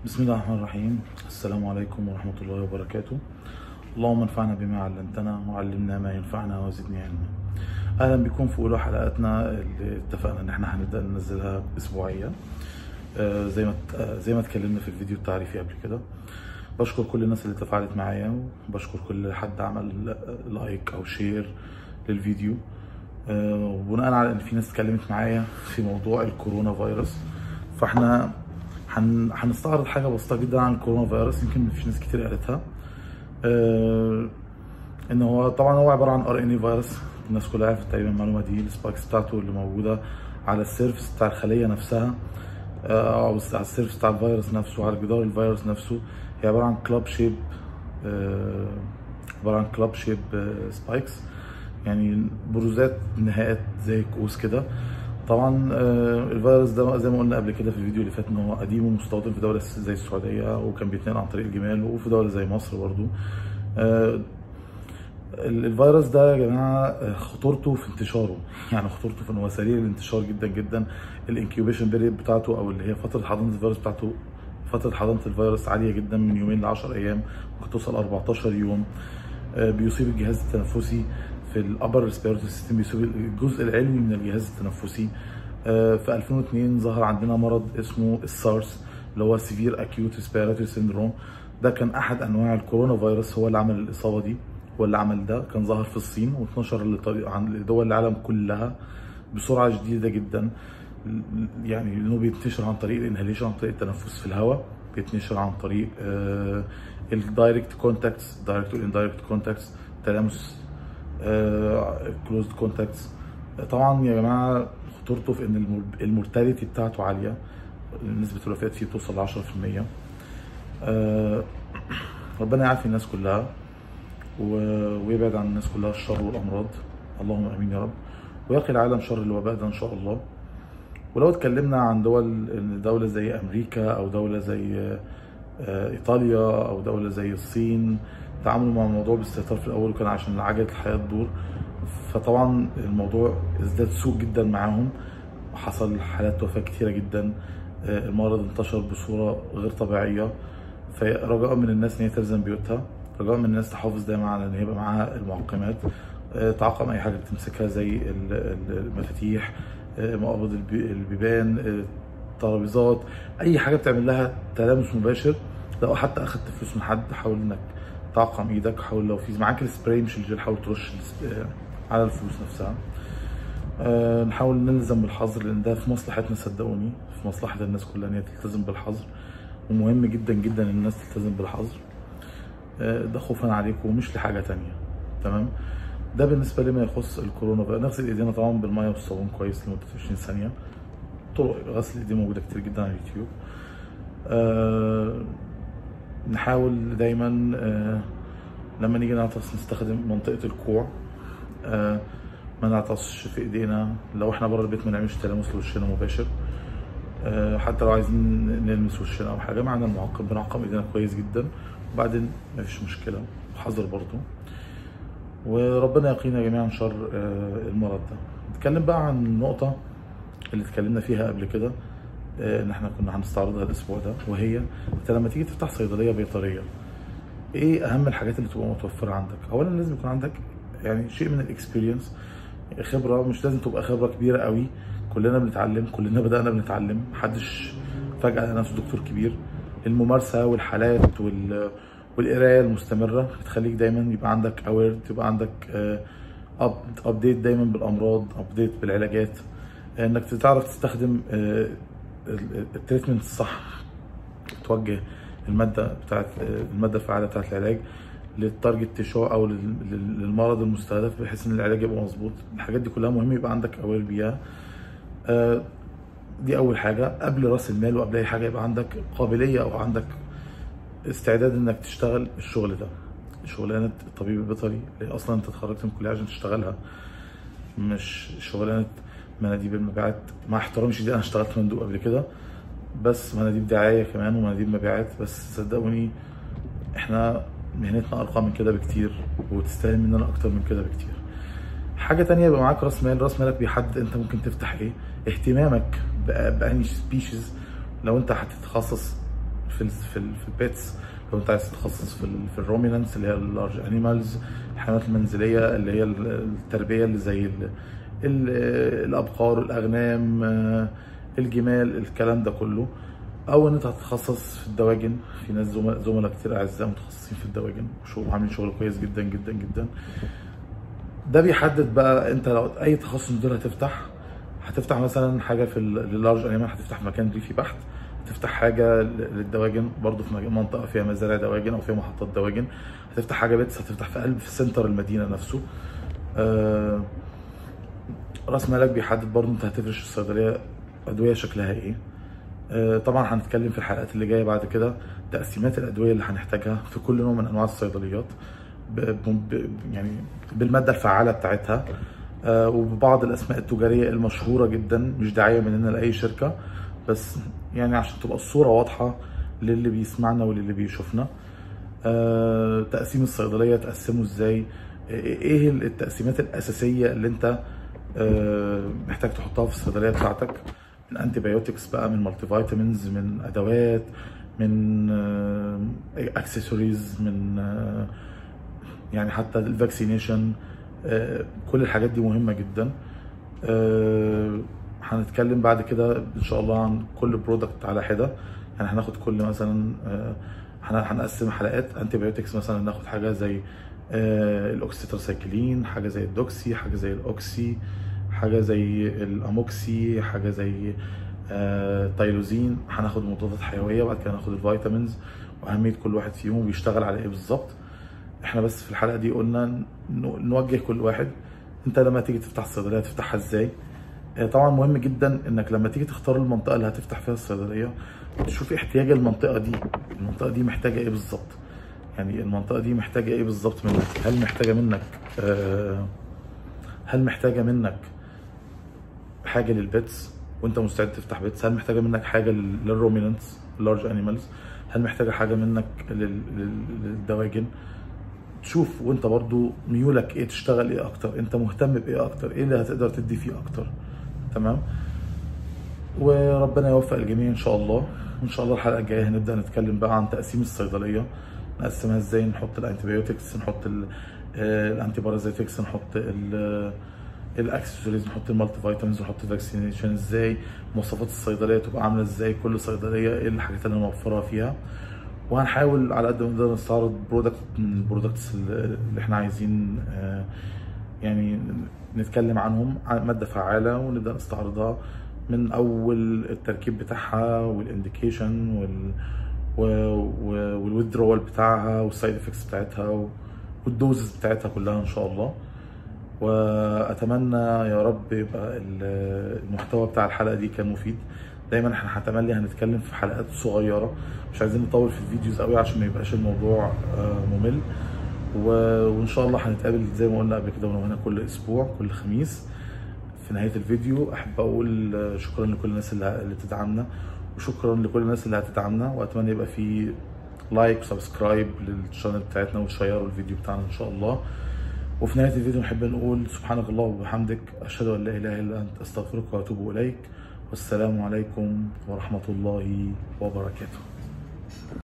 بسم الله الرحمن الرحيم السلام عليكم ورحمة الله وبركاته اللهم انفعنا بما علمتنا وعلمنا ما ينفعنا وزدنا علما اهلا بكم في اولى حلقاتنا اللي اتفقنا ان احنا هنبدا ننزلها اسبوعيا آه، زي ما آه، زي ما اتكلمنا في الفيديو التعريفي قبل كده بشكر كل الناس اللي تفاعلت معايا وبشكر كل حد عمل لايك او شير للفيديو آه، وبناء على ان في ناس اتكلمت معايا في موضوع الكورونا فيروس فاحنا هن... هنستعرض حاجه بسيطه جدا عن الكورونا فيروس يمكن مفيش ناس كتير قالتها آه... ان هو طبعا هو عباره عن ار ان اي فيروس الناس كلها عرفت تقريبا المعلومه دي السبايكس بتاعته اللي موجوده على السيرفس بتاع الخليه نفسها آه، او على السيرفس بتاع الفيروس نفسه على جدار الفيروس نفسه هي عباره عن كلاب شيب عباره عن كلاب شيب سبايكس يعني بروزات نهايات زي كؤوس كده طبعا آه، الفيروس ده زي ما قلنا قبل كده في الفيديو اللي فات ان هو قديم ومستوطن في دوله زي السعوديه وكان بيتنقل عن طريق الجمال وفي دوله زي مصر برضو آه، ال- الفيروس ده يا جماعه آه، خطورته في انتشاره يعني خطورته في ان هو سريع الانتشار جدا جدا الانكيوبيشن بيريد بتاعته او اللي هي فتره حضانه الفيروس بتاعته فتره حضانه الفيروس عاليه جدا من يومين ل 10 ايام ممكن توصل 14 يوم آه، بيصيب الجهاز التنفسي في الابر ريسبيراتوري سيستم بيصيب الجزء العلوي من الجهاز التنفسي آه، في 2002 ظهر عندنا مرض اسمه السارس اللي هو سيفير اكيوت ريسبيراتوري سيندروم ده كان احد انواع الكورونا فيروس هو اللي عمل الاصابه دي هو اللي عمل ده كان ظهر في الصين واتنشر لطريق عن لدول العالم كلها بسرعه شديده جدا يعني انه بيتنشر عن طريق الانهاليشن عن طريق التنفس في الهواء بيتنشر عن طريق الدايركت كونتاكتس دايركت والاندايركت كونتاكتس تلامس كلوزد كونتاكتس طبعا يا جماعه خطورته في ان المورتاليتي بتاعته عاليه نسبه الوفاه فيه توصل ل 10% آه، ربنا يعافي الناس كلها و- ويبعد عن الناس كلها الشر والامراض اللهم امين يا رب ويقي العالم شر الوباء ده ان شاء الله ولو اتكلمنا عن دول دولة زي أمريكا أو دولة زي آه، إيطاليا أو دولة زي الصين تعاملوا مع الموضوع باستهتار في الأول وكان عشان عجلة الحياة تدور فطبعا الموضوع ازداد سوء جدا معاهم وحصل حالات وفاة كتيرة جدا آه، المرض انتشر بصورة غير طبيعية فرجاء من الناس ان هي تلزم بيوتها رجاء من الناس تحافظ دايما على ان يبقى معاها المعقمات آه، تعقم اي حاجه بتمسكها زي ال- ال- المفاتيح آه، مقابض البي- البيبان آه، الترابيزات اي حاجه بتعمل لها تلامس مباشر لو حتى اخدت فلوس من حد حاول انك تعقم ايدك حاول لو في معاك السبراي مش الجل حاول ترش الس- آه، على الفلوس نفسها آه، نحاول نلزم بالحظر لان ده في مصلحتنا صدقوني في مصلحه الناس كلها ان هي تلتزم بالحظر ومهم جدا جدا ان الناس تلتزم بالحظر آه، ده خوفا عليكم ومش لحاجه تانية تمام ده بالنسبه لما يخص الكورونا بقى نغسل ايدينا طبعا بالميه والصابون كويس لمده 20 ثانيه طرق غسل الايدين موجوده كتير جدا على اليوتيوب آه نحاول دايما آه لما نيجي نعطس نستخدم منطقه الكوع آه ما نعطسش في ايدينا لو احنا بره البيت ما نعملش تلامس لوشنا مباشر آه، حتى لو عايزين نلمس وشنا او حاجه معنا المعقم بنعقم ايدينا كويس جدا وبعدين مفيش مشكله حذر برضو وربنا يقينا جميعا شر آه، المرض ده نتكلم بقى عن النقطه اللي اتكلمنا فيها قبل كده آه، ان احنا كنا هنستعرضها الاسبوع ده وهي انت لما تيجي تفتح صيدليه بيطريه ايه اهم الحاجات اللي تبقى متوفره عندك اولا لازم يكون عندك يعني شيء من الاكسبيرينس خبره مش لازم تبقى خبره كبيره قوي كلنا بنتعلم كلنا بدانا بنتعلم محدش فجاه لقى نفسه دكتور كبير الممارسه والحالات وال والقرايه المستمره بتخليك دايما يبقى عندك اوير تبقى عندك ابديت دايما بالامراض ابديت بالعلاجات انك تعرف تستخدم آه، ال- التريتمنت الصح توجه الماده بتاعت الماده الفعاله بتاعت العلاج للتارجت تيشو او لل- لل- للمرض المستهدف بحيث ان العلاج يبقى مظبوط الحاجات دي كلها مهم يبقى عندك اوير بيها آه، دي اول حاجه قبل راس المال وقبل اي حاجه يبقى عندك قابليه او عندك استعداد انك تشتغل الشغل ده شغلانه الطبيب البيطري اللي اصلا انت اتخرجت من الكليه عشان تشتغلها مش شغلانه مناديب المبيعات مع احترامي شديد انا اشتغلت مندوب قبل كده بس مناديب دعايه كمان ومناديب مبيعات بس صدقوني احنا مهنتنا ارقى من كده بكتير وتستاهل مننا اكتر من كده بكتير حاجه تانية يبقى معاك راس مال راس مالك بيحدد انت ممكن تفتح ايه اهتمامك بأ- بانهي سبيشيز لو انت هتتخصص في ال في, ال في البيتس لو انت عايز تتخصص في ال في الرومينانس اللي هي اللارج انيمالز الحيوانات المنزليه اللي هي التربيه اللي زي ال ال الابقار الاغنام آه، الجمال الكلام ده كله او ان انت هتتخصص في الدواجن في ناس زملاء زملاء كتير اعزاء متخصصين في الدواجن وشغل عاملين شغل كويس جدا جدا جدا ده بيحدد بقى انت لو اي تخصص من دول هتفتح هتفتح مثلا حاجه في اللارج انيمال هتفتح في مكان ريفي بحت هتفتح حاجه للدواجن برضو في منطقه فيها مزارع دواجن او فيها محطات دواجن هتفتح حاجه بيتس هتفتح في قلب في سنتر المدينه نفسه آه راس مالك بيحدد برضو انت هتفرش الصيدليه ادويه شكلها ايه آه طبعا هنتكلم في الحلقات اللي جايه بعد كده تقسيمات الادويه اللي هنحتاجها في كل نوع من انواع الصيدليات ب ب يعني بالماده الفعاله بتاعتها آه وببعض الاسماء التجاريه المشهوره جدا مش داعيه مننا لاي شركه بس يعني عشان تبقى الصوره واضحه للي بيسمعنا وللي بيشوفنا آه تقسيم الصيدليه تقسمه ازاي ايه التقسيمات الاساسيه اللي انت آه محتاج تحطها في الصيدليه بتاعتك من انتي بايوتكس بقى من مالتي فيتامينز من ادوات من اكسسوارز من آه يعني حتى الفاكسينيشن آه كل الحاجات دي مهمه جدا هنتكلم بعد كده ان شاء الله عن كل برودكت على حده يعني هناخد كل مثلا هنقسم حلقات انتي بايوتكس مثلا ناخد حاجه زي الاوكسيترسايكلين حاجه زي الدوكسي حاجه زي الاوكسي حاجه زي الاموكسي حاجه زي تايلوزين هناخد مضادات حيويه وبعد كده هناخد الفيتامينز واهميه كل واحد فيهم وبيشتغل على ايه بالظبط احنا بس في الحلقه دي قلنا نوجه كل واحد انت لما تيجي تفتح الصيدليه تفتحها ازاي طبعا مهم جدا انك لما تيجي تختار المنطقه اللي هتفتح فيها الصيدليه تشوف احتياج المنطقه دي المنطقه دي محتاجه ايه بالظبط يعني المنطقه دي محتاجه ايه بالظبط منك هل محتاجه منك هل محتاجه منك حاجه للبيتس وانت مستعد تفتح بيتس هل محتاجه منك حاجه للرومينانتس لارج انيمالز هل محتاجه حاجه منك للدواجن تشوف وانت برضو ميولك ايه تشتغل ايه اكتر انت مهتم بايه اكتر ايه اللي هتقدر تدي فيه اكتر تمام وربنا يوفق الجميع ان شاء الله ان شاء الله الحلقه الجايه هنبدا نتكلم بقى عن تقسيم الصيدليه نقسمها ازاي نحط الانتيبيوتكس نحط الانتي بارازيتكس نحط الاكسسوارز نحط المالتي فيتامينز نحط الفاكسينيشن ازاي مواصفات الصيدليه تبقى عامله ازاي كل صيدليه ايه الحاجات اللي موفرها فيها وهنحاول على قد ما نقدر نستعرض برودكت من البرودكتس اللي احنا عايزين يعني نتكلم عنهم ماده فعاله ونبدا نستعرضها من اول التركيب بتاعها والانديكيشن وال والويدرول بتاعها والسايد افكتس بتاعتها والدوزز بتاعتها كلها ان شاء الله واتمنى يا رب يبقى المحتوى بتاع الحلقه دي كان مفيد دايما احنا هتملي هنتكلم في حلقات صغيره مش عايزين نطول في الفيديوز قوي عشان ما يبقاش الموضوع ممل وان شاء الله هنتقابل زي ما قلنا قبل كده هنا كل اسبوع كل خميس في نهايه الفيديو احب اقول شكرا لكل الناس اللي بتدعمنا وشكرا لكل الناس اللي هتدعمنا واتمنى يبقى في لايك وسبسكرايب للشانل بتاعتنا وتشيروا الفيديو بتاعنا ان شاء الله وفي نهايه الفيديو نحب نقول سبحانك اللهم وبحمدك اشهد ان لا اله الا انت استغفرك واتوب اليك والسلام عليكم ورحمه الله وبركاته